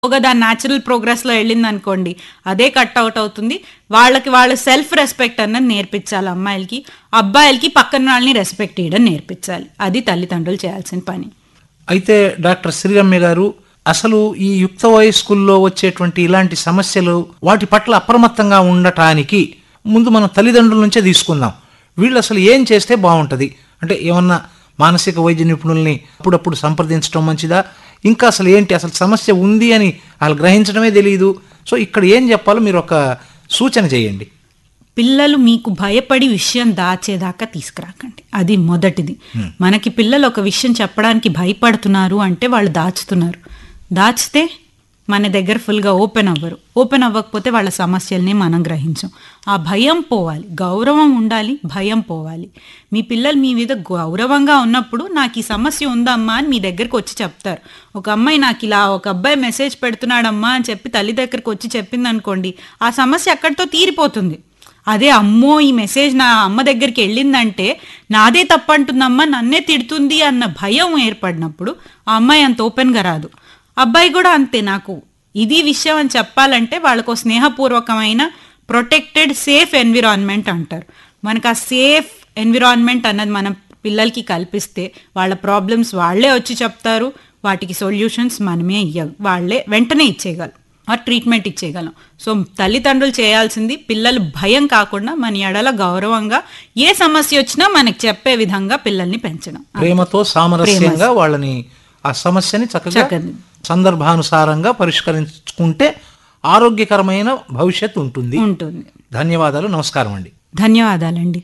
ఒక దాని న్యాచురల్ ప్రోగ్రెస్లో వెళ్ళింది అనుకోండి అదే కట్ అవుట్ అవుతుంది వాళ్ళకి వాళ్ళ సెల్ఫ్ రెస్పెక్ట్ అన్నది నేర్పించాలి అమ్మాయిలకి అబ్బాయిలకి పక్కన వాళ్ళని రెస్పెక్ట్ ఇవ్వడం నేర్పించాలి అది తల్లిదండ్రులు చేయాల్సిన పని అయితే డాక్టర్ శ్రీరమ్య గారు అసలు ఈ యుక్త వయస్కుల్లో వచ్చేటువంటి ఇలాంటి సమస్యలు వాటి పట్ల అప్రమత్తంగా ఉండటానికి ముందు మనం తల్లిదండ్రుల నుంచే తీసుకుందాం వీళ్ళు అసలు ఏం చేస్తే బాగుంటుంది అంటే ఏమన్నా మానసిక వైద్య నిపుణుల్ని అప్పుడప్పుడు సంప్రదించడం మంచిదా ఇంకా అసలు ఏంటి అసలు సమస్య ఉంది అని వాళ్ళు గ్రహించడమే తెలియదు సో ఇక్కడ ఏం చెప్పాలో మీరు ఒక సూచన చేయండి పిల్లలు మీకు భయపడి విషయం దాచేదాకా తీసుకురాకండి అది మొదటిది మనకి పిల్లలు ఒక విషయం చెప్పడానికి భయపడుతున్నారు అంటే వాళ్ళు దాచుతున్నారు దాచితే మన దగ్గర ఫుల్గా ఓపెన్ అవ్వరు ఓపెన్ అవ్వకపోతే వాళ్ళ సమస్యల్ని మనం గ్రహించం ఆ భయం పోవాలి గౌరవం ఉండాలి భయం పోవాలి మీ పిల్లలు మీ మీద గౌరవంగా ఉన్నప్పుడు నాకు ఈ సమస్య ఉందమ్మా అని మీ దగ్గరకు వచ్చి చెప్తారు ఒక అమ్మాయి నాకు ఇలా ఒక అబ్బాయి మెసేజ్ పెడుతున్నాడమ్మా అని చెప్పి తల్లి దగ్గరకు వచ్చి చెప్పింది అనుకోండి ఆ సమస్య అక్కడితో తీరిపోతుంది అదే అమ్మో ఈ మెసేజ్ నా అమ్మ దగ్గరికి వెళ్ళిందంటే నాదే తప్పంటుందమ్మా నన్నే తిడుతుంది అన్న భయం ఏర్పడినప్పుడు ఆ అమ్మాయి అంత ఓపెన్గా రాదు అబ్బాయి కూడా అంతే నాకు ఇది విషయం అని చెప్పాలంటే వాళ్ళకు స్నేహపూర్వకమైన ప్రొటెక్టెడ్ సేఫ్ ఎన్విరాన్మెంట్ అంటారు మనకు ఆ సేఫ్ ఎన్విరాన్మెంట్ అన్నది మనం పిల్లలకి కల్పిస్తే వాళ్ళ ప్రాబ్లమ్స్ వాళ్ళే వచ్చి చెప్తారు వాటికి సొల్యూషన్స్ మనమే ఇయ్య వాళ్ళే వెంటనే ఇచ్చేయగలం ఆ ట్రీట్మెంట్ ఇచ్చేయగలం సో తల్లిదండ్రులు చేయాల్సింది పిల్లలు భయం కాకుండా మన ఎడల గౌరవంగా ఏ సమస్య వచ్చినా మనకి చెప్పే విధంగా పిల్లల్ని పెంచడం ప్రేమతో సామరస్యంగా వాళ్ళని ఆ సమస్యని చక్కగా చక్కగా. సందర్భానుసారంగా పరిష్కరించుకుంటే ఆరోగ్యకరమైన భవిష్యత్తు ఉంటుంది ఉంటుంది ధన్యవాదాలు నమస్కారం అండి ధన్యవాదాలండి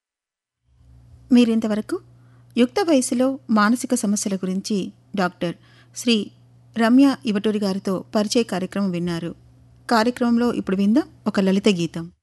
మీరింతవరకు యుక్త వయసులో మానసిక సమస్యల గురించి డాక్టర్ శ్రీ రమ్య ఇవటూరి గారితో పరిచయ కార్యక్రమం విన్నారు కార్యక్రమంలో ఇప్పుడు విందాం ఒక లలిత గీతం